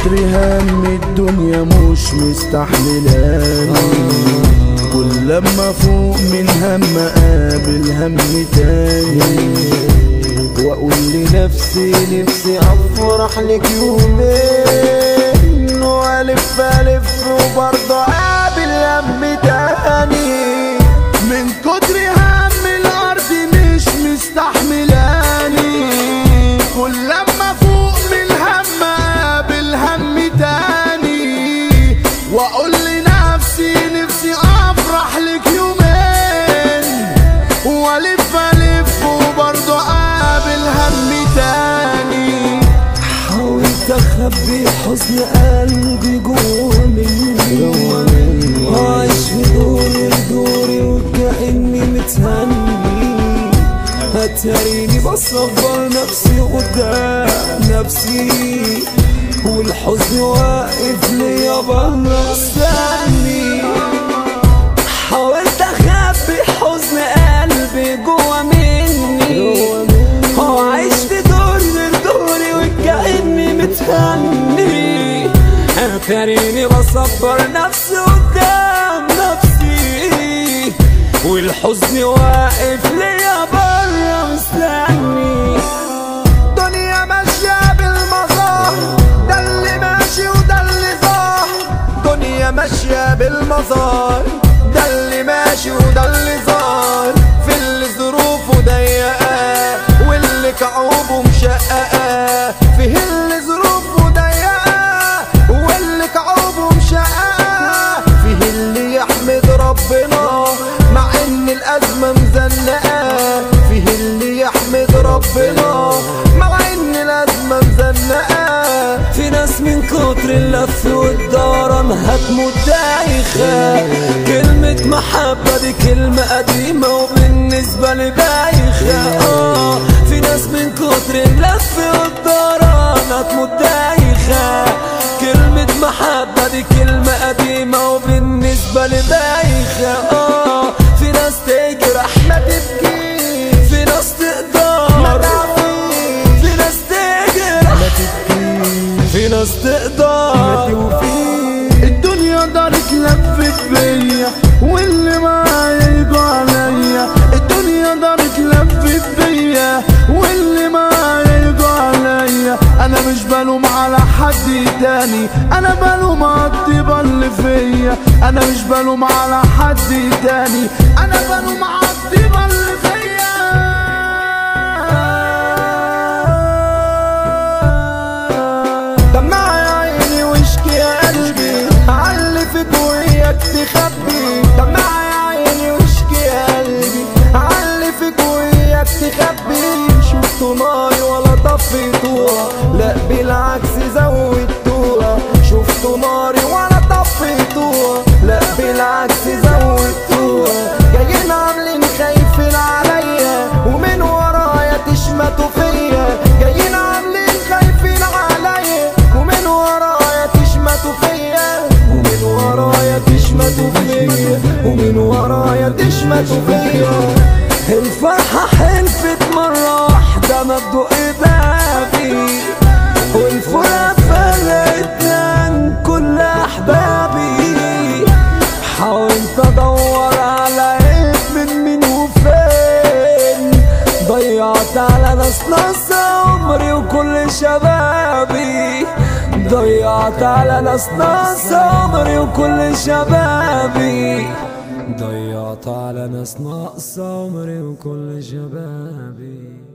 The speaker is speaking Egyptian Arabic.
كتر هم الدنيا مش مستحملاني كل لما فوق من هم قابل هم تاني واقول لنفسي نفسي افرح لك يومين والف الف وبرضه قابل هم تاني من كتر هم الارض مش مستحملاني كل لما فوق من هم قابل هم تاني واقول لنفسي نفسي افرح لك يومين والف الف وبرضه قابل هم تاني حاولت اخبي حزن قلبي جوا مني وعايش في دوري دوري وكأني متهني هتريني بصبر نفسي قدام نفسي والحزن واقف ليا بره مستني حاولت اخبي حزن قلبي جوا مني هو عايش في دور دوري وكأني متهني اتاريني بصبر نفسي قدام نفسي والحزن واقف ليا بره مستني دنيا ماشية بالمظاهر ده اللي ماشي وده اللي ظاهر دنيا ماشية بالمظاهر ده اللي ماشي وده اللي ظاهر في اللي ظروفه ضيقة واللي كعوبه مشققة فيه اللي ظروفه ضيقة واللي كعوبه مشققة فيه اللي يحمد ربنا مع ان الازمة مزنقة فيه اللي يحمد ربنا مع ان الازمة مزنقة في ناس من كتر اللف والدوران هتموت دايخة كلمة محبة دي كلمة قديمة وبالنسبة لي بايخة آه في ناس من كتر اللف والدوران هتموت دايخة كلمة محبة دي كلمة قديمة وبالنسبة لي بايخة آه في ناس تجرح ما تبكيش في ناس ما تقدر تعفيش في ناس تجرح ما تبكيش في ناس تقدر الدنيا دارت لفت بيا واللي معايا يجوا عليا الدنيا دارت لفت بيا واللي معايا يجوا عليا انا مش بلوم على حد تاني انا بلوم على الطيبة اللي فيا انا مش بلوم على حد تاني انا بلوم على الطيبة اللي فيا دمع يا عيني واشكي يا قلبي علي فيك وياك تخبي دمع يا عيني واشكي يا قلبي علي فيك وياك تخبي شفتوا ناري ولا طفيتوها لا بالعكس زودتوها شفتوا ناري ولا طفيتوها لا بالعكس زودتوها جايين عاملين خايفين عليا ومن ورايا تشمتوا فيا جايين عاملين خايفين عليا ومن ورايا تشمتوا فيا ومن ورايا تشمتوا فيا ومن ورايا تشمتوا فيا الفرحة حلفت مرة واحدة ما تدق بابي والفرقة فرقت عن كل أحبابي حاولت أدور على عيب من مين وفين ضيعت على ناس ناس عمري وكل شبابي ضيعت على ناس ناس عمري وكل شبابي ضيعت على ناس ناقص عمري وكل شبابي